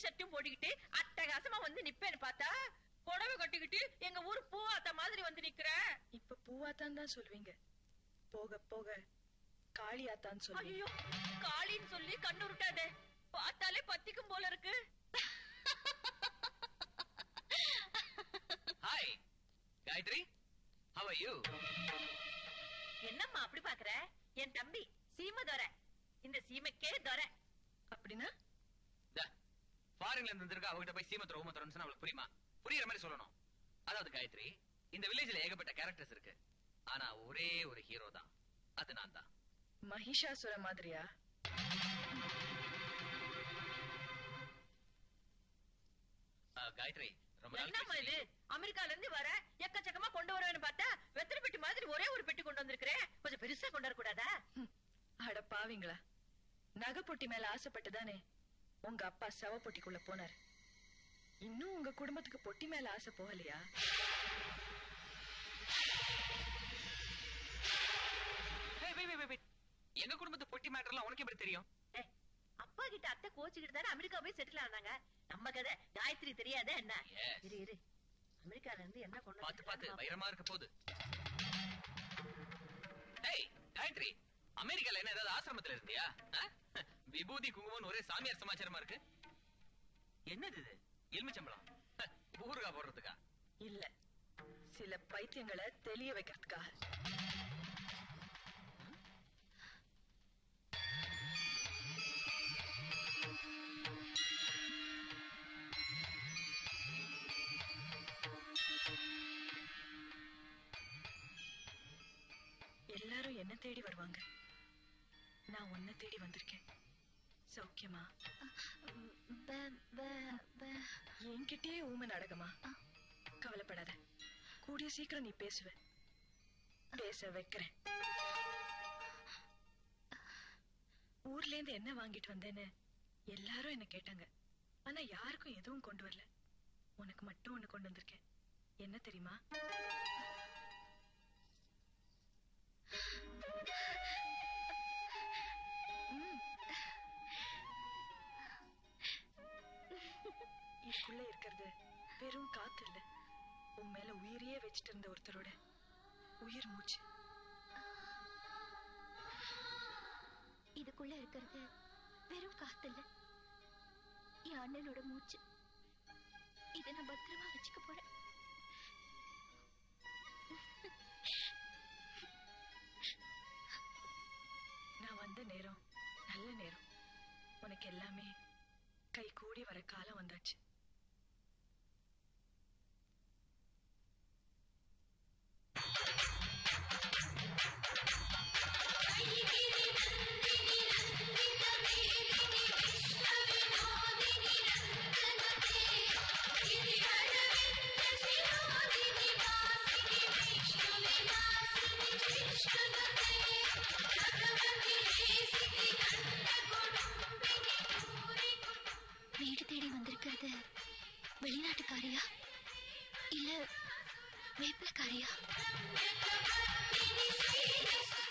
ஷர்ட்டும் போட்டுக்கிட்டு அட்டகாசமா வந்து நிப்பேன்னு பார்த்தா புடவை கட்டிக்கிட்டு எங்க ஊர் பூவாத்த மாதிரி வந்து நிக்கிற இப்ப பூவாத்தான் தான் சொல்லுவீங்க போக போக காளியாத்தான் சொல்லுவீங்க ஐயோ காளின்னு சொல்லி கண்ணுருட்டாதே பார்த்தாலே பத்திக்கும் போல இருக்கு hi Gayathri how are you என்னம்மா அப்படி பாக்குற என் தம்பி சீம துரை இந்த சீமைக்கே துரை அப்படின்னா இந்த ஃபாரின்ல இருந்து வந்திருக்க அவகிட்ட போய் சீமத்துற ஊமத்துறன்னு சொன்னா அவளுக்கு புரியுமா புரியுற மாதிரி சொல்லணும் அதாவது காயத்ரி இந்த வில்லேஜ்ல ஏகப்பட்ட கேரக்டர்ஸ் இருக்கு ஆனா ஒரே ஒரு ஹீரோ தான் அது நான் தான் மகிஷாசுர மாதிரியா அஹ், காயத்ரி ரொம்ப நாள் என்னம்மா இது கழிச்சு- அமெரிக்கால இருந்து வர எக்கச்சக்கமா கொண்டு வருவேன்னு பார்த்தா வெத்தலை பெட்டி மாதிரி ஒரே ஒரு பெட்டி கொண்டு வந்திருக்கிறேன் கொஞ்சம் பெருசா கொண்டு வர கூடாதா ஹம், அட பாவிங்களா நகை பொட்டி மேல ஆசைப்பட்டுதானே உங்க அப்பா சவ பொட்டிக்குள்ள போனாரு இன்னும் உங்க குடும்பத்துக்கு பொட்டி மேல ஆசை போகலையா Hey, wait, wait, wait, wait. எங்க குடும்பத்து பொட்டி மேட்டர்லாம் உனக்கு எப்படி தெரியும் ஏய், அப்பா கிட்ட அத்தை கோச்சுக்கிட்டு தானே அமெரிக்கா போய் செட்டில் ஆனாங்க நம்ம கதை காயத்ரி தெரியாத என்ன Yes. இரு இரு அமெரிக்கால இருந்து என்ன கொண்டு பாத்து பாத்து வந்திருக்கான்னு வைரமா இருக்க போகுது ஏய் காயத்ரி அமெரிக்கால என்ன ஏதாவது ஆசிரமத்துல இருந்தியா ஆ? விபூதி குங்குமம் ஒரே சாமியார் சமாச்சாரமா இருக்கு என்னது இது எலுமிச்சம்பளம் ஹ, ஊறுகாய் போடுறதுக்கா இல்ல சில பைத்தியங்களை தெளிய வைக்கிறதுக்காக எல்லாரும் என்ன தேடி வருவாங்க நான் உன்னை தேடி வந்திருக்கேன் சௌக்கியமா என்கிட்டயே ஊமை நாடகமா கவலைப்படாத கூடிய சீக்கிரம் நீ பேசுவ பேச வைக்கிறேன் ஊர்ல இருந்து என்ன வாங்கிட்டு வந்தேன்னு எல்லாரும் என்ன கேட்டாங்க ஆனா யாருக்கும் எதுவும் கொண்டு வரல உனக்கு மட்டும் ஒண்ணு கொண்டு வந்திருக்கேன் என்ன தெரியுமா ம். இதுக்குள்ள இருக்கிறது வெறும் காத்து இல்ல உன் மேல உயிரையே வச்சிட்டு இருந்த ஒருத்தரோட உயிர் மூச்சு இதுக்குள்ள இருக்கிறது வெறும் காத்து இல்ல என் அண்ணனோட மூச்சு இதை நான் பத்திரமா வச்சுக்க போறேன் நான் வந்த நேரம் நல்ல நேரம் உனக்கு எல்லாமே கை கூடி வர காலம் வந்தாச்சு வீடு தேடி வந்திருக்கிறது வெளிநாட்டுக்காரியா இல்ல வேப்பிலக்காரியா